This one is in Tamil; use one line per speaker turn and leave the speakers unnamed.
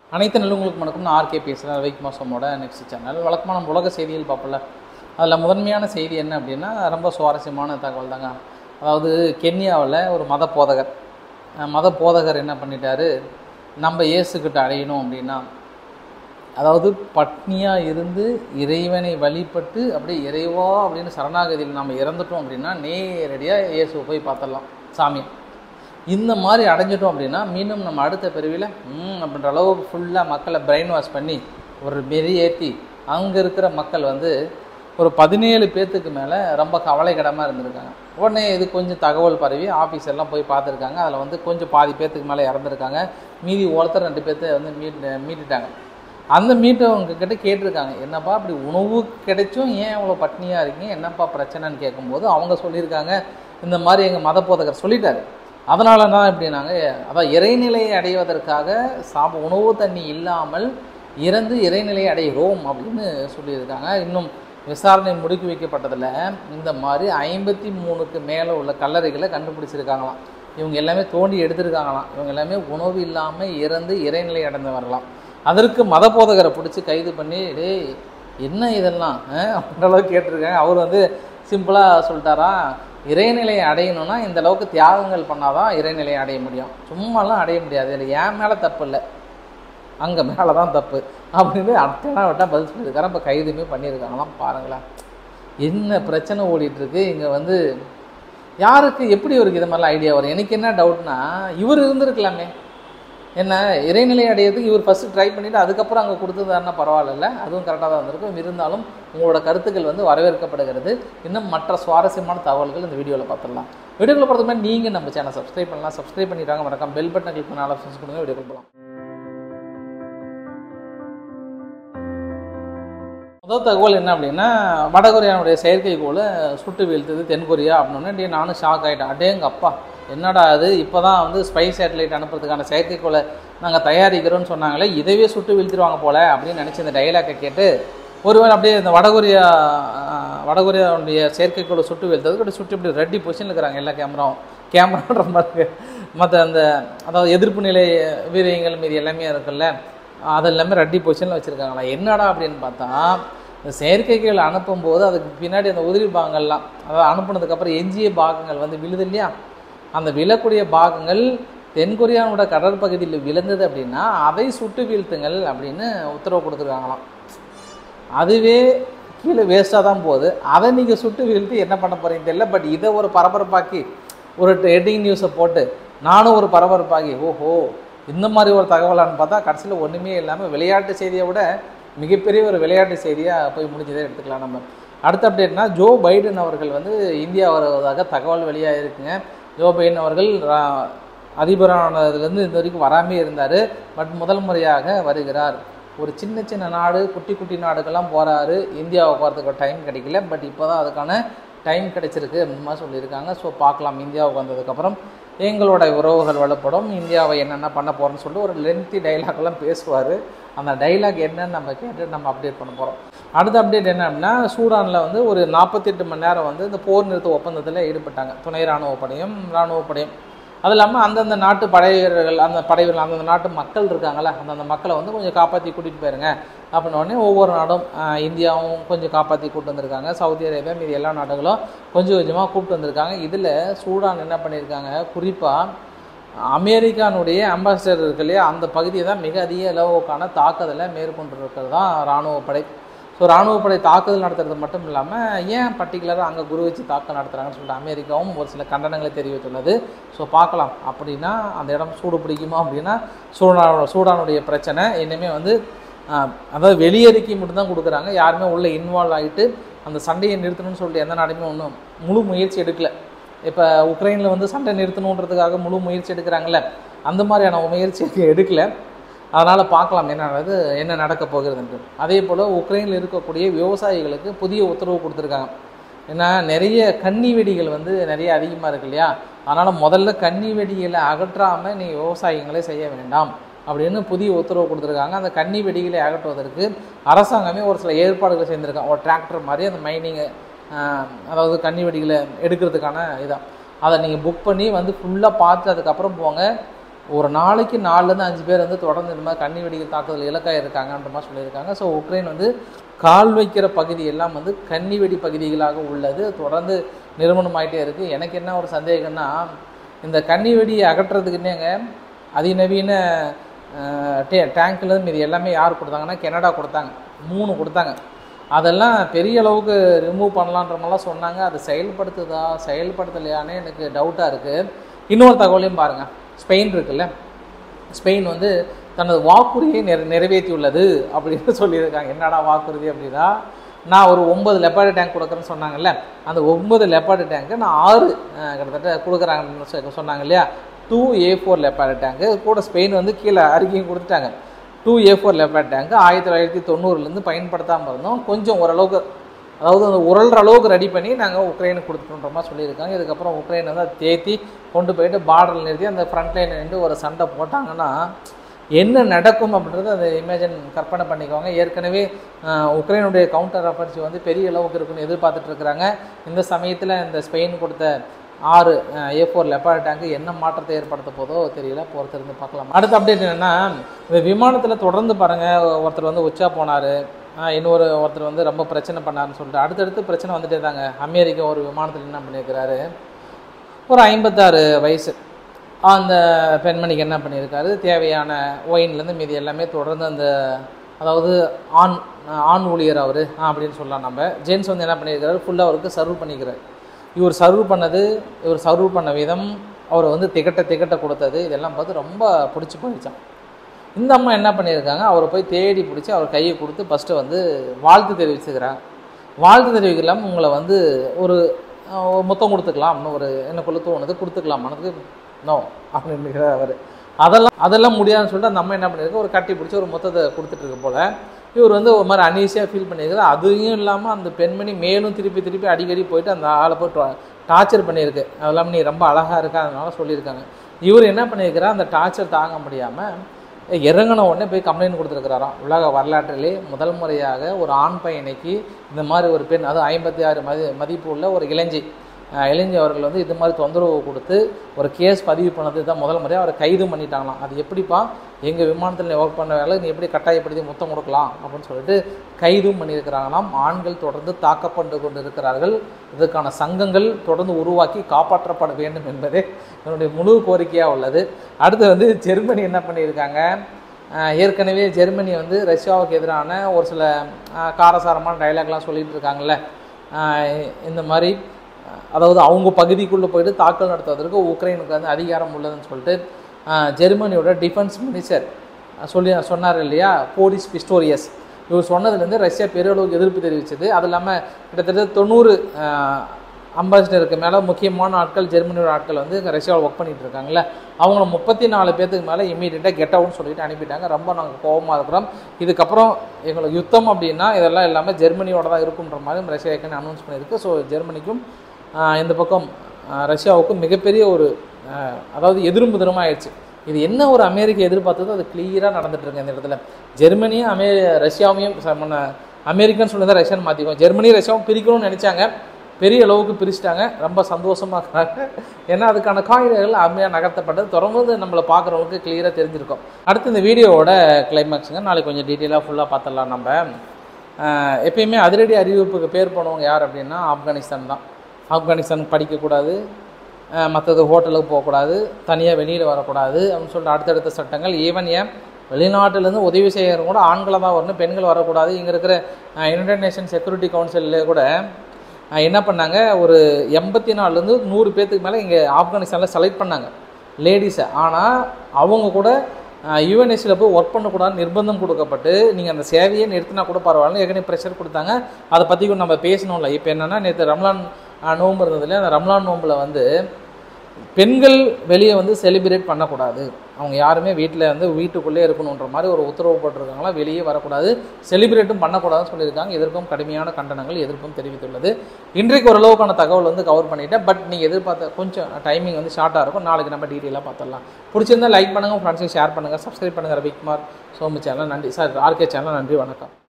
அனைத்து நல்லவங்களுக்கு வணக்கம் நான் ஆர்கே பேசுகிறேன் வைக் மாசமோட நெக்ஸ்ட் சேனல் வழக்கமான நம்ம உலக செய்திகள் பார்ப்பல அதில் முதன்மையான செய்தி என்ன அப்படின்னா ரொம்ப சுவாரஸ்யமான தகவல் தாங்க அதாவது கென்யாவில் ஒரு மத போதகர் அஹ் மத போதகர் என்ன பண்ணிட்டாரு நம்ம இயேசுக்கிட்ட அடையணும் அப்படின்னா அதாவது பட்னியாக இருந்து இறைவனை வழிபட்டு அப்படியே இறைவா அப்படின்னு சரணாகதியில் நம்ம இறந்துட்டோம் அப்படின்னா நேரடியாக இயேசுவை போய் பார்த்துடலாம் சாமி இந்த மாதிரி அடைஞ்சிட்டோம் அப்படின்னா மீண்டும் நம்ம அடுத்த பிரிவில் ம் அப்படின்ற அளவுக்கு ஃபுல்லாக மக்களை பிரெயின் வாஷ் பண்ணி ஒரு வெறியேற்றி அங்கே இருக்கிற மக்கள் வந்து ஒரு பதினேழு பேர்த்துக்கு மேலே ரொம்ப கவலைக்கிடமாக இருந்திருக்காங்க உடனே இது கொஞ்சம் தகவல் பரவி ஆஃபீஸ் எல்லாம் போய் பார்த்துருக்காங்க அதில் வந்து கொஞ்சம் பாதி பேர்த்துக்கு மேலே இறந்துருக்காங்க மீதி ஒருத்தர் ரெண்டு பேர்த்த வந்து மீட் மீட்டுட்டாங்க அந்த மீட்டவங்க கிட்ட கேட்டிருக்காங்க என்னப்பா அப்படி உணவு கிடைச்சும் ஏன் இவ்வளோ பட்னியாக இருக்கீங்க என்னப்பா பிரச்சனைன்னு கேட்கும்போது அவங்க சொல்லியிருக்காங்க இந்த மாதிரி எங்கள் மத போதகர் சொல்லிட்டாரு அதனால தான் இப்படினாங்க அதான் இறைநிலையை அடைவதற்காக சாப்ப உணவு தண்ணி இல்லாமல் இறந்து இறைநிலையை அடைகிறோம் அப்படின்னு சொல்லியிருக்காங்க இன்னும் விசாரணை முடுக்கி வைக்கப்பட்டதில் இந்த மாதிரி ஐம்பத்தி மூணுக்கு மேலே உள்ள கல்லறைகளை கண்டுபிடிச்சிருக்காங்களாம் இவங்க எல்லாமே தோண்டி எடுத்திருக்காங்களாம் இவங்க எல்லாமே உணவு இல்லாமல் இறந்து இறைநிலை அடைந்தவர்களாம் அதற்கு மத போதகரை பிடிச்சி கைது பண்ணி டேய் என்ன இதெல்லாம் அஹ் அப்படின்ற அளவுக்கு கேட்டிருக்காங்க அவர் வந்து சிம்பிளாக சொல்லிட்டாரா இறைநிலையை அடையணும்னா இந்த அளவுக்கு தியாகங்கள் பண்ணாதான் இறைநிலையை அடைய முடியும் சும்மாலாம் அடைய முடியாது இல்லை என் மேலே தப்பு இல்லை அங்கே மேலே தான் தப்பு அப்படின்னு அத்தனை விட்டால் பதில் சொல்லியிருக்காரு இப்போ கைதுமே பண்ணியிருக்காங்களாம் பாருங்களேன் என்ன பிரச்சனை ஓடிட்டுருக்கு இங்கே வந்து யாருக்கு எப்படி இவருக்கு இது மாதிரிலாம் ஐடியா வரும் எனக்கு என்ன டவுட்னா இவர் இருந்திருக்கலாமே என்ன இறைநிலை அடையிறதுக்கு இவர் ஃபஸ்ட்டு ட்ரை பண்ணிவிட்டு அதுக்கப்புறம் அங்கே கொடுத்ததாருன்னா பரவாயில்ல அதுவும் கரெக்டாக தான் வந்திருக்கும் இருந்தாலும் உங்களோட கருத்துக்கள் வந்து வரவேற்கப்படுகிறது இன்னும் மற்ற சுவாரஸ்யமான தகவல்கள் இந்த வீடியோவில் பார்த்துடலாம் வீடியோக்குள்ள போகிறதுக்கு முன்னாடி நீங்கள் நம்ம சேனல் சப்ஸ்கிரைப் பண்ணலாம் சப்ஸ்கிரைப் பண்ணிடுறாங்க மறக்காம பெல் பட்டன் கிளிக் பண்ண ஆப்ஷன்ஸ் கொடுங்க வீடியோக்குள்ள போகலாம் முதல் தகவல் என்ன அப்படின்னா வடகொரியானுடைய செயற்கைக்கோளை சுட்டு வீழ்த்தது தென்கொரியா அப்படின்னே டே நானும் ஷாக் ஆகிட்டேன் அடேங்க அப்பா என்னடா அது இப்போ தான் வந்து ஸ்பை சேட்டலைட் அனுப்புறதுக்கான செயற்கைக்கோளை நாங்கள் தயாரிக்கிறோம்னு சொன்னாங்களே இதவே சுட்டு வீழ்த்திடுவாங்க போல அப்படின்னு நினச்சி இந்த டைலாக்கை கேட்டு ஒருவேளை அப்படியே இந்த வடகொரியா ஆஹ், வடகொரியாவுடைய செயற்கைக்கோளை சுட்டு வீழ்த்ததுக்கு அப்படி சுட்டு இப்படி ரெட்டி பொசிஷனில் இருக்கிறாங்க எல்லா கேமராவும் கேமரான்ற மாதிரி மற்ற அந்த அதாவது எதிர்ப்பு நிலை வீரியங்கள் மீது எல்லாமே இருக்குல்ல அது எல்லாமே ரெட்டி பொசிஷனில் வச்சுருக்காங்களா என்னடா அப்படின்னு பார்த்தா இந்த செயற்கைகள் அனுப்பும்போது அதுக்கு பின்னாடி அந்த உதிரி பாகங்கள்லாம் அதாவது அனுப்புனதுக்கப்புறம் எஞ்சிய பாகங்கள் வந்து விழுது இல்லையா அந்த விழக்கூடிய பாகங்கள் தென்கொரியாவோட கடற்பகுதியில் விழுந்தது அப்படின்னா அதை சுட்டு வீழ்த்துங்கள் அப்படின்னு உத்தரவு கொடுத்துருக்காங்களாம் அதுவே கீழே வேஸ்ட்டாக தான் போகுது அதை நீங்கள் சுட்டு வீழ்த்தி என்ன பண்ண போகிறீங்க தெரியல பட் இதை ஒரு பரபரப்பாக்கி ஒரு ஹெட்டிங் நியூஸை போட்டு நானும் ஒரு பரபரப்பாகி ஓஹோ இந்த மாதிரி ஒரு தகவலான்னு பார்த்தா கடைசியில் ஒன்றுமே இல்லாமல் விளையாட்டு செய்தியை விட மிகப்பெரிய ஒரு விளையாட்டு செய்தியாக போய் முடிஞ்சதை எடுத்துக்கலாம் நம்ம அடுத்த அப்டேட்னா ஜோ பைடன் அவர்கள் வந்து இந்தியா வருவதாக தகவல் வெளியாக இருக்குங்க ஜோ பைடன் அவர்கள் ரா- அதிபரானதுலேருந்து இந்த வரைக்கும் வராமே இருந்தார் பட் முதல் முறையாக வருகிறார் ஒரு சின்ன சின்ன நாடு குட்டி குட்டி நாடுக்கெல்லாம் போகிறாரு இந்தியாவை போகிறதுக்கு டைம் கிடைக்கல பட் இப்போ தான் அதுக்கான டைம் கிடைச்சிருக்கு இந்த மாதிரி சொல்லியிருக்காங்க ஸோ பார்க்கலாம் இந்தியாவுக்கு வந்ததுக்கப்புறம் எங்களோட உறவுகள் வலுப்படும் இந்தியாவை என்னென்ன பண்ண போகிறோம்னு சொல்லிட்டு ஒரு லென்த்தி டைலாக்லாம் பேசுவார் அந்த டைலாக் என்னன்னு நம்ம கேட்டு நம்ம அப்டேட் பண்ண போகிறோம் அடுத்த அப்டேட் என்ன அப்படின்னா சூடானில் வந்து ஒரு நாற்பத்தெட்டு மணி நேரம் வந்து இந்த போர் நிறுத்த ஒப்பந்தத்தில் ஈடுபட்டாங்க துணை இராணுவ படையும் இராணுவ படையும் அது இல்லாமல் அந்தந்த நாட்டு படை வீரர்கள் அந்த படை வீரர்கள் அந்தந்த நாட்டு மக்கள் இருக்காங்கல்ல அந்தந்த மக்களை வந்து கொஞ்சம் காப்பாற்றி கூட்டிகிட்டு போயிருங்க அப்படின்ன உடனே ஒவ்வொரு நாடும் ஆஹ், இந்தியாவும் கொஞ்சம் காப்பாற்றி கூப்பிட்டு வந்திருக்காங்க சவுதி அரேபியா மீதி எல்லா நாடுகளும் கொஞ்சம் கொஞ்சமாக கூப்பிட்டு வந்திருக்காங்க இதில் சூடான் என்ன பண்ணியிருக்காங்க குறிப்பாக அமெரிக்கானுடைய அம்பாசிடர் இருக்கு இல்லையா அந்த பகுதியை தான் மிக அதிக அளவுக்கான தாக்குதலை மேற்கொண்டு இருக்கிறது தான் இராணுவ படை ஸோ இராணுவ படை தாக்குதல் நடத்துறது மட்டும் இல்லாமல் ஏன் பர்டிகுலராக அங்கே குரு வச்சு தாக்குதல் நடத்துகிறாங்கன்னு சொல்லிட்டு அமெரிக்காவும் ஒரு சில கண்டனங்களை தெரிவித்துள்ளது ஸோ பார்க்கலாம் அப்படின்னா அந்த இடம் சூடு பிடிக்குமா அப்படின்னா சூடான சூடானுடைய பிரச்சனை இனிமேல் வந்து ஆஹ், அதாவது வெளியறிக்கை மட்டும்தான் கொடுக்குறாங்க யாருமே உள்ளே இன்வால்வ் ஆகிட்டு அந்த சண்டையை நிறுத்தணும்னு சொல்லிட்டு எந்த நாடுமே ஒன்றும் முழு முயற்சி எடுக்கல இப்போ உக்ரைனில் வந்து சண்டை நிறுத்தணுன்றதுக்காக முழு முயற்சி எடுக்கிறாங்கல்ல அந்த மாதிரியான முயற்சி எடுக்கல அதனால் பார்க்கலாம் என்ன நடக்குது என்ன நடக்க போகிறதுன்ட்டு அதே போல் உக்ரைனில் இருக்கக்கூடிய விவசாயிகளுக்கு புதிய உத்தரவு கொடுத்துருக்காங்க ஏன்னா நிறைய கன்னி வெடிகள் வந்து நிறைய அதிகமாக இருக்கு இல்லையா அதனால் முதல்ல கன்னி வெடிகளை அகற்றாமல் நீங்கள் விவசாயங்களே செய்ய வேண்டாம் அப்படின்னு புதிய உத்தரவு கொடுத்துருக்காங்க அந்த கன்னி வெடிகளை அகற்றுவதற்கு அரசாங்கமே ஒரு சில ஏற்பாடுகளை செய்திருக்காங்க ஒரு டிராக்டர் மாதிரி அந்த மைனிங்கை அதாவது கன்னி வெடிகளை எடுக்கிறதுக்கான இதான் அதை நீங்கள் புக் பண்ணி வந்து ஃபுல்லாக பார்த்து அதுக்கப்புறம் போங்க ஒரு நாளைக்கு நாலுலேருந்து அஞ்சு பேர் வந்து தொடர்ந்து இந்த மாதிரி கன்னி வெடிகள் தாக்குதல் இலக்காக இருக்காங்கன்ற மாதிரி சொல்லியிருக்காங்க ஸோ உக்ரைன் வந்து கால் வைக்கிற பகுதி எல்லாம் வந்து கன்னி வெடி பகுதிகளாக உள்ளது தொடர்ந்து நிறுவனமாயிட்டே இருக்குது எனக்கு என்ன ஒரு சந்தேகம்னா இந்த கன்னி வெடியை அகற்றுறதுக்குன்னேங்க அதிநவீன அஹ், டே டேங்க்லேருந்து இது எல்லாமே யார் கொடுத்தாங்கன்னா கனடா கொடுத்தாங்க மூணு கொடுத்தாங்க அதெல்லாம் பெரிய அளவுக்கு ரிமூவ் பண்ணலான்ற மாதிரிலாம் சொன்னாங்க அது செயல்படுத்துதா செயல்படுத்தலையானே எனக்கு டவுட்டாக இருக்குது இன்னொரு தகவலையும் பாருங்கள் ஸ்பெயின் இருக்குல்ல ஸ்பெயின் வந்து தனது வாக்குறுதியை நிற நிறைவேற்றியுள்ளது அப்படின்னு சொல்லியிருக்காங்க என்னடா வாக்குறுதி அப்படின்னா நான் ஒரு ஒன்பது லெப்பாடு டேங்க் கொடுக்குறேன்னு சொன்னாங்கல்ல அந்த ஒன்பது லெப்பாடு டேங்க்கு நான் ஆறு அஹ், கிட்டத்தட்ட கொடுக்குறாங்கன்னு சொ- சொன்னாங்க இல்லையா டூ ஏ ஃபோர் லெப்பாடு டேங்க்கு கூட ஸ்பெயின் வந்து கீழே அறிக்கையும் கொடுத்துட்டாங்க டூ ஏ ஃபோர் லெப்பாடு டேங்க்கு ஆயிரத்தி தொள்ளாயிரத்தி தொண்ணூறுலேருந்து பயன்படுத்தாமல் இருந்தோம் கொஞ்சம் ஓரளவுக்கு அதாவது அந்த உரல்ற அளவுக்கு ரெடி பண்ணி நாங்கள் உக்ரைனுக்கு கொடுத்துட்டோன்ற மாதிரி சொல்லியிருக்காங்க இதுக்கப்புறம் உக்ரைன் வந்து அதை தேத்தி கொண்டு போயிட்டு பார்டரில் நிறுத்தி அந்த ஃப்ரண்ட் லைன் நின்று ஒரு சண்டை போட்டாங்கன்னா என்ன நடக்கும் அப்படின்றத அதை இமேஜின் கற்பனை பண்ணிக்கோங்க ஏற்கனவே ஆஹ், உக்ரைனுடைய கவுண்டர் அஃபர்ஸ் வந்து பெரிய அளவுக்கு இருக்குன்னு எதிர்பார்த்துட்டு இருக்கிறாங்க இந்த சமயத்தில் இந்த ஸ்பெயின் கொடுத்த ஆறு ஏ ஃபோர் லெப்பார்ட் டேங்க் என்ன மாற்றத்தை ஏற்படுத்த போதோ தெரியல பொறுத்திருந்து பார்க்கலாம் அடுத்த அப்டேட் என்னென்னா இந்த விமானத்தில் தொடர்ந்து பாருங்கள் ஒருத்தர் வந்து உச்சா போனார் இன்னொரு ஒருத்தர் வந்து ரொம்ப பிரச்சனை பண்ணாருன்னு சொல்லிட்டு அடுத்தடுத்து பிரச்சனை வந்துட்டே தாங்க அமெரிக்கா ஒரு விமானத்தில் என்ன பண்ணியிருக்கிறாரு ஒரு ஐம்பத்தாறு வயசு அந்த பெண்மணிக்கு என்ன பண்ணியிருக்காரு தேவையான ஒயின்லேருந்து மீதி எல்லாமே தொடர்ந்து அந்த அதாவது ஆண் ஆண் ஊழியர் அவர் அப்படின்னு சொல்லலாம் நம்ம ஜென்ஸ் வந்து என்ன பண்ணியிருக்காரு ஃபுல்லாக அவருக்கு சர்வ் பண்ணிக்கிறார் இவர் சர்வ் பண்ணது இவர் சர்வ் பண்ண விதம் அவரை வந்து திகட்ட திகட்ட கொடுத்தது இதெல்லாம் பார்த்து ரொம்ப பிடிச்சி போயிடுச்சான் இந்த அம்மா என்ன பண்ணியிருக்காங்க அவரை போய் தேடி பிடிச்சி அவர் கையை கொடுத்து ஃபஸ்ட்டு வந்து வாழ்த்து தெரிவிச்சுக்கிறாங்க வாழ்த்து தெரிவிக்கலாம் உங்களை வந்து ஒரு அஹ், ஒரு முத்தம் கொடுத்துக்கலாம்னு ஒரு எனக்குள்ள தோணுது கொடுத்துக்கலாமானது நோ அப்படின்னு அவர் அதெல்லாம் அதெல்லாம் முடியாதுன்னு சொல்லிட்டு அந்த அம்மா என்ன பண்ணியிருக்கு ஒரு கட்டி பிடிச்சி ஒரு மொத்தத்தை கொடுத்துட்டு இருக்க போல இவர் வந்து ஒரு மாதிரி அனீசியாக ஃபீல் பண்ணியிருக்காரு அதையும் இல்லாமல் அந்த பெண்மணி மேலும் திருப்பி திருப்பி அடிக்கடி போயிட்டு அந்த ஆளை போய் டார்ச்சர் பண்ணியிருக்கு அதெல்லாம் நீ ரொம்ப அழகாக இருக்க அதனால சொல்லியிருக்காங்க இவர் என்ன பண்ணியிருக்கிறா அந்த டார்ச்சர் தாங்க முடியாமல் இறங்கின உடனே போய் கம்ப்ளைண்ட் கொடுத்துருக்கிறாராம் உலக வரலாற்றிலே முதல் முறையாக ஒரு ஆண் பையனைக்கு இந்த மாதிரி ஒரு பெண் அது ஐம்பத்தி ஆறு மதி மதிப்பு உள்ள ஒரு இளைஞி அஹ் இளைஞி அவர்கள் வந்து இது மாதிரி தொந்தரவு கொடுத்து ஒரு கேஸ் பதிவு பண்ணது தான் முதல் முறையாக அவரை கைது பண்ணிட்டாங்களாம் அது எப்படிப்பா எங்கள் விமானத்தில் நீ ஒர்க் பண்ண வேலை நீ எப்படி கட்டாயப்படுத்தி முத்தம் கொடுக்கலாம் அப்படின்னு சொல்லிட்டு கைதும் பண்ணியிருக்கிறாங்களாம் ஆண்கள் தொடர்ந்து தாக்கப்பட்டு கொண்டு இருக்கிறார்கள் இதற்கான சங்கங்கள் தொடர்ந்து உருவாக்கி காப்பாற்றப்பட வேண்டும் என்பதே என்னுடைய முழு கோரிக்கையாக உள்ளது அடுத்து வந்து ஜெர்மனி என்ன பண்ணியிருக்காங்க அஹ் ஏற்கனவே ஜெர்மனி வந்து ரஷ்யாவுக்கு எதிரான ஒரு சில அஹ், காரசாரமான டைலாக்லாம் சொல்லிட்டு இருக்காங்கல்ல அஹ் இந்த மாதிரி அஹ், அதாவது அவங்க பகுதிக்குள்ளே போயிட்டு தாக்கல் நடத்துவதற்கு உக்ரைனுக்கு வந்து அதிகாரம் உள்ளதுன்னு சொல்லிட்டு அஹ், ஜெர்மனியோட டிஃபென்ஸ் மினிஸ்டர் சொல்லி சொன்னார் இல்லையா போரிஸ் பிஸ்டோரியஸ் இவர் சொன்னதுலேருந்து ரஷ்யா பெரியளவுக்கு எதிர்ப்பு தெரிவித்தது அது இல்லாமல் கிட்டத்தட்ட தொண்ணூறு அம்பாசிடருக்கு மேலே முக்கியமான ஆட்கள் ஜெர்மனியோட ஆட்கள் வந்து இங்கே ரஷ்யாவில் ஒர்க் பண்ணிட்டு இருக்காங்கல்ல அவங்கள முப்பத்தி நாலு பேர்த்துக்கு மேலே இமீடியட்டாக கெட் அவுட்னு சொல்லிட்டு அனுப்பிட்டாங்க ரொம்ப நாங்கள் கோபமாக இருக்கிறோம் இதுக்கப்புறம் எங்களுக்கு யுத்தம் அப்படின்னா இதெல்லாம் எல்லாமே ஜெர்மனியோட தான் இருக்குன்ற மாதிரி ரஷ்யா ஏற்கனவே அனௌன்ஸ் பண்ணியிருக்கு ஸோ ஜெர்மனிக்கும் ஆஹ், இந்த பக்கம் ஆஹ், ரஷ்யாவுக்கும் மிகப்பெரிய ஒரு ஆஹ், அதாவது எதிரும் புதிரமாக ஆயிடுச்சு இது என்ன ஒரு அமெரிக்க எதிர்பார்த்ததோ அது கிளியராக நடந்துட்டு இருக்கு இந்த இடத்துல ஜெர்மனியும் அமே ரஷ்யாவையும் ச- முன்ன அமெரிக்கன் சொல்லி தான் ரஷ்யான்னு மாற்றிக்குவோம் ஜெர்மனி ரஷ்யாவும் பிரிக்கணும்னு நினச்சாங்க பெரிய அளவுக்கு பிரிச்சிட்டாங்க ரொம்ப சந்தோஷமாக இருக்கிறாங்க ஏன்னா அதுக்கான காய்கறிகள் அருமையாக நகர்த்தப்பட்டது தொடர்ந்து நம்மளை பார்க்குறவங்களுக்கு கிளியராக தெரிஞ்சிருக்கும் அடுத்து இந்த வீடியோவோட கிளைமேக்ஸுங்க நாளைக்கு கொஞ்சம் டீட்டெயிலாக ஃபுல்லாக பார்த்துடலாம் நம்ம ஆஹ் எப்பயுமே அதிரடி அறிவிப்புக்கு பேர் போனவங்க யார் அப்படின்னா ஆப்கானிஸ்தான் தான் ஆப்கானிஸ்தான் படிக்கக்கூடாது மற்றது ஹோட்டலுக்கு போகக்கூடாது தனியாக வெளியில் வரக்கூடாது அப்படின்னு சொல்லிட்டு அடுத்தடுத்த சட்டங்கள் ஈவன் ஏன் வெளிநாட்டிலேருந்து உதவி செய்கிறவங்க கூட ஆண்களை தான் வரணும் பெண்கள் வரக்கூடாது இங்கே இருக்கிற யுனைடெட் நேஷன் செக்யூரிட்டி கவுன்சிலே கூட அஹ், என்ன பண்ணாங்க ஒரு எண்பத்தி நாலுலேருந்து நூறு பேர்த்துக்கு மேலே இங்கே ஆப்கானிஸ்தானில் செலக்ட் பண்ணாங்க லேடிஸை ஆனால் அவங்க கூட யூஎன்எஸ்சியில் போய் ஒர்க் பண்ணக்கூடாதுன்னு நிர்பந்தம் கொடுக்கப்பட்டு நீங்கள் அந்த சேவையை நிறுத்தினா கூட பரவாயில்ல ஏற்கனவே ப்ரெஷர் கொடுத்தாங்க அதை பற்றி கூட நம்ம பேசணும்ல இப்போ என்னென்னா நேற்று ரம்லான் அஹ், நோன்பு இருந்ததுல அந்த ரம்லான் நோம்பில் வந்து பெண்கள் வெளியே வந்து செலிப்ரேட் பண்ணக்கூடாது அவங்க யாருமே வீட்டில் வந்து வீட்டுக்குள்ளே இருக்கணுன்ற மாதிரி ஒரு உத்தரவு போட்டிருக்காங்களா வெளியே வரக்கூடாது செலிப்ரேட்டும் பண்ணக்கூடாதுன்னு சொல்லியிருக்காங்க இதற்கும் கடுமையான கண்டனங்கள் எதிர்ப்பும் தெரிவித்துள்ளது இன்றைக்கு ஓரளவுக்கான தகவல் வந்து கவர் பண்ணிட்டேன் பட் நீங்கள் எதிர்பார்த்த கொஞ்சம் டைமிங் வந்து ஷார்ட்டாக இருக்கும் நாளைக்கு நம்ம டீட்டெயிலாக பார்த்துடலாம் பிடிச்சிருந்தா லைக் பண்ணுங்கள் ஃப்ரெண்ட்ஸுக்கு ஷேர் பண்ணுங்கள் சப்ஸ்கிரைப் பண்ணுங்கள் ரவிக்குமார் சோமு சேனல் நன்றி சார் ஆர்கே சேனல் நன்றி வணக்கம்